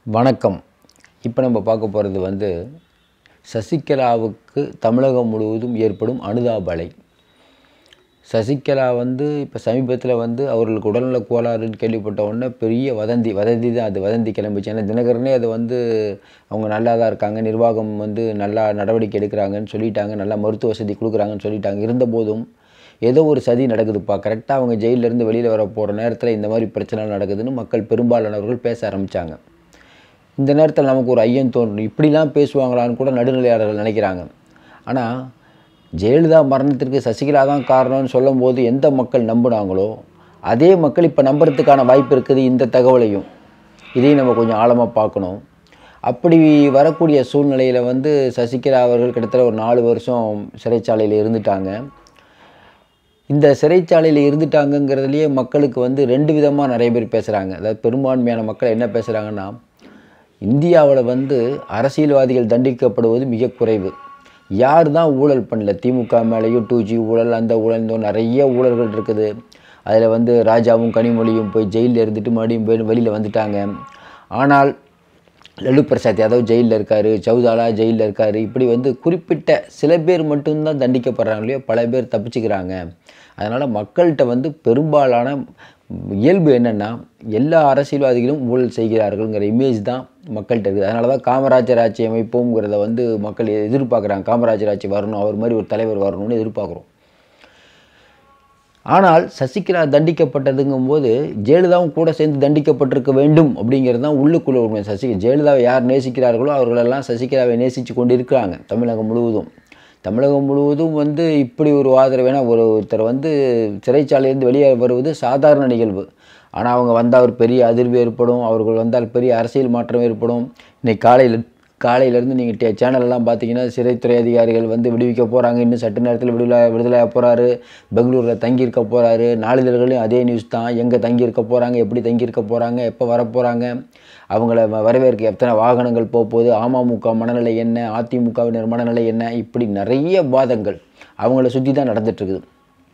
வணக்கம் இப்போ நம்ம பார்க்க போகிறது வந்து சசிகலாவுக்கு தமிழகம் முழுவதும் ஏற்படும் அனுதாப அலை சசிகலா வந்து இப்போ சமீபத்தில் வந்து அவர்களுக்கு உடல்நல கோளாறுன்னு கேள்விப்பட்ட உடனே பெரிய வதந்தி வதந்தி தான் அது வதந்தி கிளம்பிச்சு ஏன்னா தினகரனே அது வந்து அவங்க நல்லா தான் இருக்காங்க நிர்வாகம் வந்து நல்லா நடவடிக்கை எடுக்கிறாங்கன்னு சொல்லிட்டாங்க நல்லா மருத்துவ வசதி கொடுக்குறாங்கன்னு சொல்லிட்டாங்க இருந்தபோதும் ஏதோ ஒரு சதி நடக்குதுப்பா கரெக்டாக அவங்க ஜெயிலிருந்து வெளியில் வர போகிற நேரத்தில் இந்த மாதிரி பிரச்சனை நடக்குதுன்னு மக்கள் பெரும்பாலானவர்கள் பேச ஆரம்பித்தாங்க இந்த நேரத்தில் நமக்கு ஒரு ஐயம் தோணும் இப்படிலாம் பேசுவாங்களான்னு கூட நடுநிலையாளர்கள் நினைக்கிறாங்க ஆனால் ஜெயலலிதா மரணத்திற்கு சசிகலா தான் காரணம்னு சொல்லும்போது எந்த மக்கள் நம்பினாங்களோ அதே மக்கள் இப்போ நம்புறதுக்கான வாய்ப்பு இருக்குது இந்த தகவலையும் இதையும் நம்ம கொஞ்சம் ஆழமாக பார்க்கணும் அப்படி வரக்கூடிய சூழ்நிலையில் வந்து சசிகலா அவர்கள் கிட்டத்தட்ட ஒரு நாலு வருஷம் சிறைச்சாலையில் இருந்துட்டாங்க இந்த சிறைச்சாலையில் இருந்துட்டாங்கங்கிறதுலையே மக்களுக்கு வந்து ரெண்டு விதமாக நிறைய பேர் பேசுகிறாங்க அதாவது பெரும்பான்மையான மக்கள் என்ன பேசுகிறாங்கன்னா இந்தியாவில் வந்து அரசியல்வாதிகள் தண்டிக்கப்படுவது மிக குறைவு யார் தான் ஊழல் பண்ணல திமுக மேலேயும் டூ ஜி ஊழல் அந்த ஊழல் இந்த நிறைய ஊழல்கள் இருக்குது அதில் வந்து ராஜாவும் கனிமொழியும் போய் ஜெயிலில் இருந்துட்டு மறுபடியும் போய் வெளியில் வந்துட்டாங்க ஆனால் லல்லு பிரசாத் யாதவ் ஜெயிலில் இருக்கார் சௌதாலா ஜெயிலில் இருக்கார் இப்படி வந்து குறிப்பிட்ட சில பேர் மட்டும்தான் தண்டிக்கப்படுறாங்க இல்லையோ பல பேர் தப்பிச்சுக்கிறாங்க அதனால் மக்கள்கிட்ட வந்து பெரும்பாலான இயல்பு என்னென்னா எல்லா அரசியல்வாதிகளும் ஊழல் செய்கிறார்கள்ங்கிற இமேஜ் தான் மக்கள்கிட்ட இருக்குது அதனால தான் காமராஜர் ஆட்சி அமைப்போங்கிறத வந்து மக்கள் எதிர்பார்க்குறாங்க காமராஜர் ஆட்சி வரணும் அவர் மாதிரி ஒரு தலைவர் வரணும்னு எதிர்பார்க்குறோம் ஆனால் சசிகலா தண்டிக்கப்பட்டதுங்கும் போது ஜெயலலிதாவும் கூட சேர்ந்து தண்டிக்கப்பட்டிருக்க வேண்டும் அப்படிங்கிறது தான் உள்ளுக்குள்ள உண்மை சசி ஜெயலலிதாவை யார் நேசிக்கிறார்களோ அவர்களெல்லாம் சசிகலாவை நேசித்து கொண்டு இருக்கிறாங்க தமிழகம் முழுவதும் தமிழகம் முழுவதும் வந்து இப்படி ஒரு ஆதரவு ஏன்னா ஒரு ஒருத்தர் வந்து சிறைச்சாலையிலேருந்து வெளியே வருவது சாதாரண நிகழ்வு ஆனால் அவங்க வந்தால் ஒரு பெரிய அதிர்வு ஏற்படும் அவர்கள் வந்தால் பெரிய அரசியல் மாற்றம் ஏற்படும் இன்னைக்கு காலையில் காலையிலேருந்து நீங்கள் டே சேனலெல்லாம் பார்த்தீங்கன்னா சிறைத்துறை அதிகாரிகள் வந்து விடுவிக்க போகிறாங்க இன்னும் சற்று நேரத்தில் விடுதலை விடுதலையாக போகிறாரு பெங்களூரில் தங்கியிருக்க போகிறாரு நாளிதழ்களையும் அதே நியூஸ் தான் எங்கே தங்கியிருக்க போகிறாங்க எப்படி தங்கியிருக்க போகிறாங்க எப்போ வரப்போகிறாங்க அவங்கள வ- வரவேற்க எத்தனை வாகனங்கள் போக போகுது அமமுக மனநிலை என்ன அதிமுகவினர் மனநிலை என்ன இப்படி நிறைய வாதங்கள் அவங்கள சுற்றி தான் நடந்துட்டுருக்குது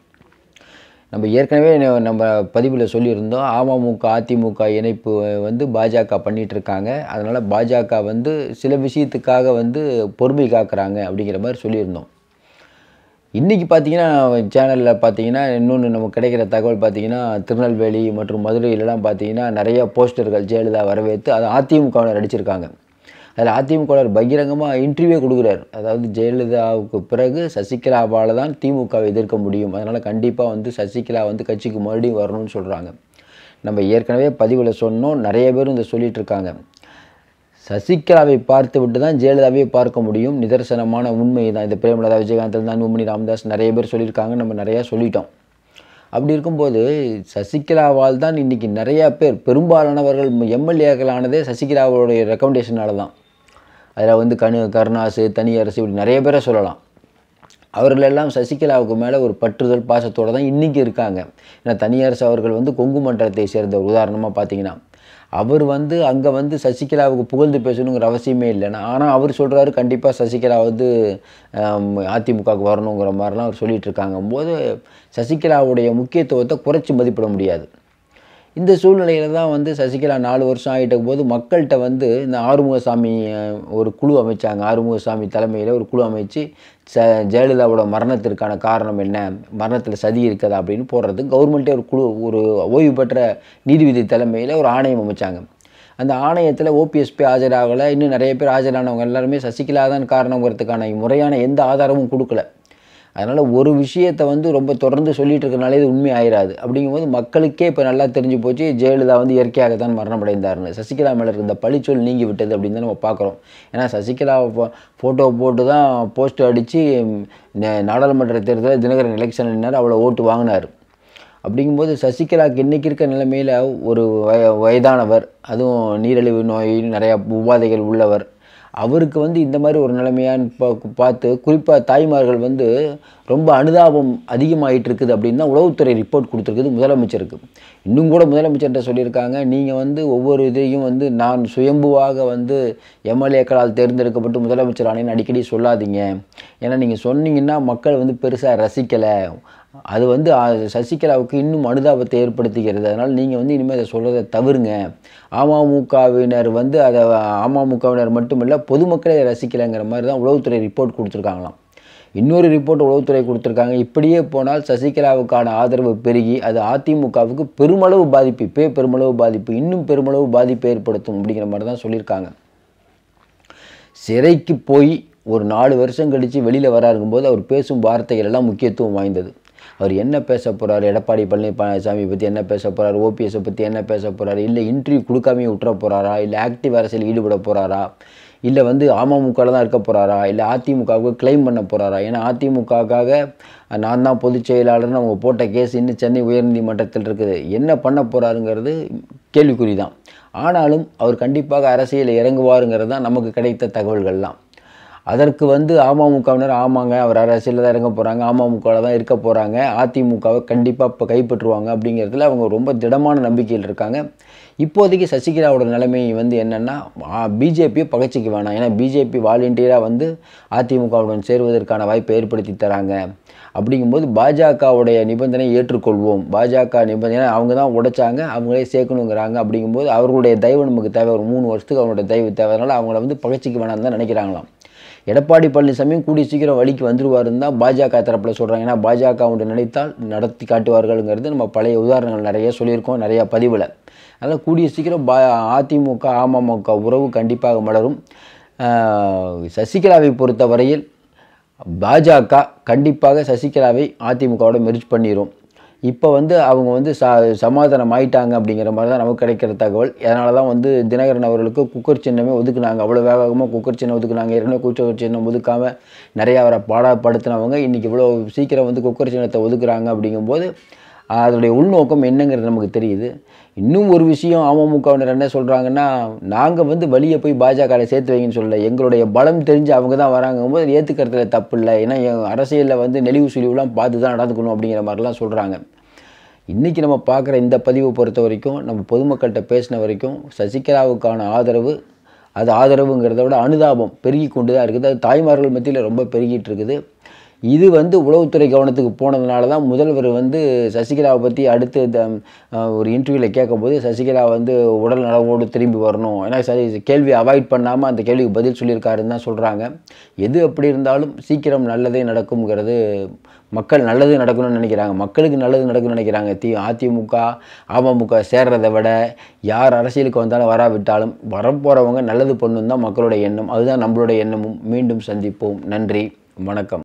நம்ம ஏற்கனவே ந- நம்ம பதிவில் சொல்லியிருந்தோம் அமமுக அதிமுக இணைப்பு வந்து பாஜக பண்ணிட்டு இருக்காங்க அதனால் பாஜக வந்து சில விஷயத்துக்காக வந்து பொறுமை காக்குறாங்க அப்படிங்கிற மாதிரி சொல்லியிருந்தோம் இன்றைக்கி பார்த்தீங்கன்னா சேனலில் பார்த்தீங்கன்னா இன்னொன்று நமக்கு கிடைக்கிற தகவல் பார்த்தீங்கன்னா திருநெல்வேலி மற்றும் மதுரையிலலாம் பார்த்தீங்கன்னா நிறைய போஸ்டர்கள் ஜெயலலிதா வரவேற்று அதை அதிமுகவினர் நடிச்சிருக்காங்க அதில் அதிமுகவினர் பகிரங்கமாக இன்டர்வியூ கொடுக்குறாரு அதாவது ஜெயலலிதாவுக்கு பிறகு சசிகலாவால் தான் திமுகவை எதிர்க்க முடியும் அதனால் கண்டிப்பாக வந்து சசிகலா வந்து கட்சிக்கு மறுபடியும் வரணும்னு சொல்கிறாங்க நம்ம ஏற்கனவே பதிவில் சொன்னோம் நிறைய பேரும் இதை சொல்லிட்டு இருக்காங்க சசிகலாவை பார்த்து விட்டு தான் ஜெயலலிதாவை பார்க்க முடியும் நிதர்சனமான உண்மை தான் இந்த பிரேமலதா விஜயகாந்த் தான் அன்புமணி ராமதாஸ் நிறைய பேர் சொல்லியிருக்காங்க நம்ம நிறையா சொல்லிட்டோம் அப்படி இருக்கும்போது சசிகலாவால் தான் இன்றைக்கி நிறையா பேர் பெரும்பாலானவர்கள் எம்எல்ஏக்கள் ஆனதே சசிகலாவுடைய ரெக்கமெண்டேஷனால தான் அதில் வந்து கனு கருணாசு தனியரசு இப்படி நிறைய பேரை சொல்லலாம் அவர்களெல்லாம் சசிகலாவுக்கு மேலே ஒரு பற்றுதல் பாசத்தோடு தான் இன்றைக்கி இருக்காங்க ஏன்னா தனியரசு அவர்கள் வந்து கொங்கு மண்டலத்தை சேர்ந்த உதாரணமாக பார்த்தீங்கன்னா அவர் வந்து அங்கே வந்து சசிகலாவுக்கு புகழ்ந்து பேசணுங்கிற அவசியமே இல்லைன்னா ஆனால் அவர் சொல்கிறாரு கண்டிப்பாக சசிகலா வந்து ஆம், அதிமுகவுக்கு வரணுங்கிற மாதிரிலாம் அவர் சொல்லிட்டு இருக்காங்க போது சசிகலாவுடைய முக்கியத்துவத்தை குறைச்சி மதிப்பிட முடியாது இந்த சூழ்நிலையில் தான் வந்து சசிகலா நாலு வருஷம் ஆகிட்ட போது மக்கள்கிட்ட வந்து இந்த ஆறுமுகசாமி அஹ், ஒரு குழு அமைச்சாங்க ஆறுமுகசாமி தலைமையில் ஒரு குழு அமைச்சு ச ஜெயலலிதாவோட மரணத்திற்கான காரணம் என்ன மரணத்தில் சதி இருக்குதா அப்படின்னு போடுறதுக்கு கவர்மெண்ட்டே ஒரு குழு ஒரு ஓய்வு பெற்ற நீதிபதி தலைமையில் ஒரு ஆணையம் அமைச்சாங்க அந்த ஆணையத்தில் ஓபிஎஸ்பி ஆஜராகலை இன்னும் நிறைய பேர் ஆஜரானவங்க எல்லாருமே சசிகலா தான் காரணங்கிறதுக்கான முறையான எந்த ஆதாரமும் கொடுக்கல அதனால் ஒரு விஷயத்தை வந்து ரொம்ப தொடர்ந்து சொல்லிட்டு இருக்கனாலே இது உண்மை ஆயிராது அப்படிங்கும்போது மக்களுக்கே இப்போ நல்லா தெரிஞ்சு போச்சு ஜெயலலிதா வந்து இயற்கையாக தான் மரணமடைந்தார்னு சசிகலா மேலே இருந்த பழிச்சொல் நீங்கி விட்டது அப்படின்னு தான் நம்ம பார்க்குறோம் ஏன்னா சசிகலா ஃபோட்டோ போட்டு தான் போஸ்ட் அடித்து நாடாளுமன்ற தேர்தலில் தினகரன் எலெக்ஷன் நின்னார் அவ்வளோ ஓட்டு வாங்கினார் அப்படிங்கும்போது சசிகலாவுக்கு இன்றைக்கி இருக்க நிலைமையில் ஒரு வய வயதானவர் அதுவும் நீரிழிவு நோய் நிறையா உபாதைகள் உள்ளவர் அவருக்கு வந்து இந்த மாதிரி ஒரு நிலைமையான்னு பா பார்த்து குறிப்பாக தாய்மார்கள் வந்து ரொம்ப அனுதாபம் அதிகமாயிட்டு இருக்குது அப்படின்னு தான் உளவுத்துறை ரிப்போர்ட் கொடுத்துருக்குது முதலமைச்சருக்கு இன்னும் கூட முதலமைச்சர்கிட்ட சொல்லியிருக்காங்க நீங்கள் வந்து ஒவ்வொரு இதையும் வந்து நான் சுயம்புவாக வந்து எம்எல்ஏக்களால் தேர்ந்தெடுக்கப்பட்டு முதலமைச்சர் ஆனேன்னு அடிக்கடி சொல்லாதீங்க ஏன்னா நீங்கள் சொன்னீங்கன்னா மக்கள் வந்து பெருசாக ரசிக்கலை அது வந்து ஆ, சசிகலாவுக்கு இன்னும் அனுதாபத்தை ஏற்படுத்துகிறது அதனால் நீங்கள் வந்து இனிமேல் அதை சொல்கிறத தவிருங்க அமமுகவினர் வந்து அதை அமமுகவினர் மட்டுமில்ல பொதுமக்களே ரசிக்கலைங்கிற மாதிரி தான் உளவுத்துறை ரிப்போர்ட் கொடுத்துருக்காங்களாம் இன்னொரு ரிப்போர்ட் உளவுத்துறை கொடுத்துருக்காங்க இப்படியே போனால் சசிகலாவுக்கான ஆதரவு பெருகி அது அதிமுகவுக்கு பெருமளவு பாதிப்பு இப்பே பெருமளவு பாதிப்பு இன்னும் பெருமளவு பாதிப்பை ஏற்படுத்தும் அப்படிங்கிற மாதிரி தான் சொல்லியிருக்காங்க சிறைக்கு போய் ஒரு நாலு வருஷம் கழித்து வெளியில் வராருங்கும்போது அவர் பேசும் வார்த்தைகள் எல்லாம் முக்கியத்துவம் வாய்ந்தது அவர் என்ன பேச போகிறார் எடப்பாடி பழனிசாமி பற்றி என்ன பேச போகிறார் ஓபிஎஸை பற்றி என்ன பேச போகிறாரு இல்லை இன்டர்வியூ கொடுக்காமையே விட்டுற போகிறாரா இல்லை ஆக்டிவ் அரசியல் ஈடுபட போகிறாரா இல்லை வந்து அமமுகவில் தான் இருக்க போகிறாரா இல்லை அதிமுகவுக்கு கிளைம் பண்ண போகிறாரா ஏன்னா அதிமுகவுக்காக நான் தான் பொதுச் செயலாளர்னு அவங்க போட்ட கேஸ் இன்னும் சென்னை உயர்நீதிமன்றத்தில் இருக்குது என்ன பண்ண போகிறாருங்கிறது கேள்விக்குறி தான் ஆனாலும் அவர் கண்டிப்பாக அரசியலில் இறங்குவாருங்கிறது தான் நமக்கு கிடைத்த தகவல்கள்லாம் அதற்கு வந்து அமமுகவினர் ஆமாங்க அவர் அரசியலில் தான் இறங்க போகிறாங்க அமமுகவில் தான் இருக்க போகிறாங்க அதிமுகவை கண்டிப்பாக இப்போ கைப்பற்றுவாங்க அப்படிங்கிறதுல அவங்க ரொம்ப திடமான நம்பிக்கையில் இருக்காங்க இப்போதைக்கு சசிகலாவோட நிலைமை வந்து என்னென்னா பிஜேபியை பகைச்சிக்க வேணாம் ஏன்னா பிஜேபி வாலண்டியராக வந்து அதிமுகவுடன் சேருவதற்கான வாய்ப்பை ஏற்படுத்தி தராங்க அப்படிங்கும்போது பாஜகவுடைய நிபந்தனை ஏற்றுக்கொள்வோம் பாஜக நிபந்தனை அவங்க தான் உடைச்சாங்க அவங்களே சேர்க்கணுங்கிறாங்க அப்படிங்கும்போது அவர்களுடைய தயவு நமக்கு தேவை ஒரு மூணு வருஷத்துக்கு அவங்களோட தயவு தேவை அதனால் அவங்கள வந்து பகைச்சிக்க வேணாம்னு தான் நினைக்கிறாங்களாம் எடப்பாடி பழனிசாமியும் கூடிய சீக்கிரம் வழிக்கு வந்துருவாருன்னு தான் பாஜக தரப்பில் சொல்கிறாங்க ஏன்னா பாஜக ஒன்று நினைத்தால் நடத்தி காட்டுவார்கள்ங்கிறது நம்ம பழைய உதாரணங்கள் நிறைய சொல்லியிருக்கோம் நிறையா பதிவில் அதனால் கூடிய சீக்கிரம் பா அதிமுக அமமுக உறவு கண்டிப்பாக மலரும் ஆஹ் சசிகலாவை பொறுத்தவரையில் பாஜக கண்டிப்பாக சசிகலாவை அதிமுகவோட மெர்ஜ் பண்ணிடும் இப்போ வந்து அவங்க வந்து ச சமாதானம் ஆயிட்டாங்க அப்படிங்கிற மாதிரி தான் நமக்கு கிடைக்கிற தகவல் அதனால தான் வந்து தினகரன் அவர்களுக்கு குக்கர் சின்னமே ஒதுக்குனாங்க அவ்வளோ வேகமாக குக்கர் சின்னம் ஒதுக்குனாங்க ஏற்கனவே குக்கர் சின்னம் ஒதுக்காமல் நிறையா அவரை பாடப்படுத்தினவங்க இன்றைக்கி இவ்வளோ சீக்கிரம் வந்து குக்கர் சின்னத்தை ஒதுக்குறாங்க அப்படிங்கும்போது அதனுடைய உள்நோக்கம் என்னங்கிறது நமக்கு தெரியுது இன்னும் ஒரு விஷயம் அமமுகவினர் என்ன சொல்கிறாங்கன்னா நாங்கள் வந்து வழியை போய் பாஜகவை சேர்த்து வைங்கன்னு சொல்லல எங்களுடைய பலம் தெரிஞ்சு அவங்க தான் வராங்கும் போது ஏற்றுக்கிறதுல தப்பு இல்லை ஏன்னா அரசியலில் வந்து நெளிவு சுழிவுலாம் பார்த்து தான் நடந்துக்கணும் அப்படிங்கிற மாதிரிலாம் சொல்கிறாங்க இன்றைக்கி நம்ம பார்க்குற இந்த பதிவை பொறுத்த வரைக்கும் நம்ம பொதுமக்கள்கிட்ட பேசின வரைக்கும் சசிகலாவுக்கான ஆதரவு அது ஆதரவுங்கிறத விட அனுதாபம் பெருகி கொண்டு தான் இருக்குது அது தாய்மார்கள் மத்தியில் ரொம்ப பெருகிட்டு இருக்குது இது வந்து உளவுத்துறை கவனத்துக்கு போனதுனால தான் முதல்வர் வந்து சசிகலாவை பற்றி அடுத்து இந்த, அஹ், ஒரு இன்டர்வியூவில் கேட்கும்போது சசிகலா வந்து உடல் நலவோடு திரும்பி வரணும் ஏன்னா சரி கேள்வி அவாய்ட் பண்ணாமல் அந்த கேள்விக்கு பதில் சொல்லியிருக்காருன்னு தான் சொல்கிறாங்க எது அப்படி இருந்தாலும் சீக்கிரம் நல்லதே நடக்குங்கிறது மக்கள் நல்லது நடக்கணும்னு நினைக்கிறாங்க மக்களுக்கு நல்லது நடக்கணும்னு நினைக்கிறாங்க தி அதிமுக அமமுக சேர்றதை விட யார் அரசியலுக்கு வந்தாலும் வராவிட்டாலும் வரப்போகிறவங்க நல்லது பண்ணணும் தான் மக்களுடைய எண்ணம் அதுதான் நம்மளுடைய எண்ணமும் மீண்டும் சந்திப்போம் நன்றி வணக்கம்